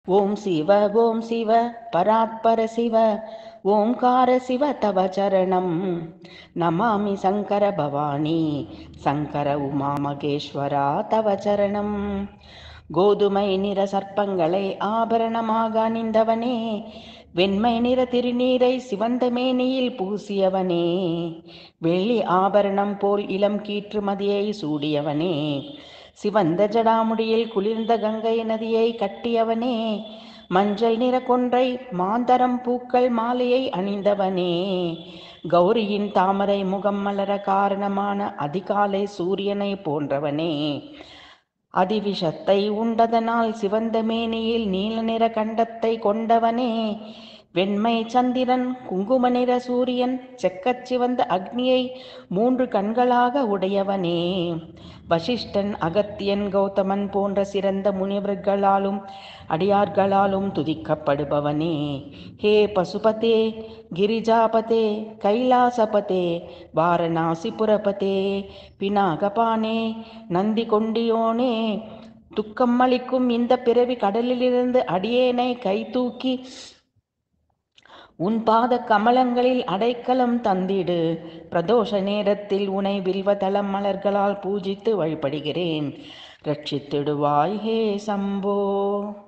ஓம் சிவ ஓம் சிவ பராத்பர சிவ ஓங்கார சிவ தவ சரணம் நமாமி சங்கர பவானி சங்கர உமா மகேஸ்வரா தவ சரணம் கோதுமை நிற சர்ப்பங்களை ஆபரணமாக அணிந்தவனே வெண்மை நிற திருநீரை சிவந்த மேனியில் பூசியவனே வெள்ளி ஆபரணம் போல் இளம் கீற்று மதியை சூடியவனே சிவந்த ஜடாமுடியில் குளிர்ந்த கங்கை நதியை கட்டியவனே மஞ்சள் நிற கொன்றை மாந்தரம் பூக்கள் மாலையை அணிந்தவனே கௌரியின் தாமரை முகம் மலர காரணமான அதிகாலை சூரியனை போன்றவனே அதிவிஷத்தை உண்டதனால் சிவந்த மேனியில் நீல நிற கண்டத்தை கொண்டவனே வெண்மை சந்திரன் குங்கும நிற சூரியன் செக்கச் சிவந்த அக்னியை மூன்று கண்களாக உடையவனே வசிஷ்டன் அகத்தியன் கௌதமன் போன்ற சிறந்த முனிவர்களாலும் அடியார்களாலும் துதிக்கப்படுபவனே ஹே பசுபதே கிரிஜாபதே கைலாசபதே வாரணாசிபுரபதே பினாகபானே நந்தி கொண்டியோனே துக்கம் அளிக்கும் இந்த பிறவி கடலிலிருந்து அடியேனை கை தூக்கி உன் பாத கமலங்களில் அடைக்கலம் தந்திடு பிரதோஷ நேரத்தில் உனை வில்வதளம் மலர்களால் பூஜித்து வழிபடுகிறேன் ரட்சித்திடுவாய் ஹே சம்போ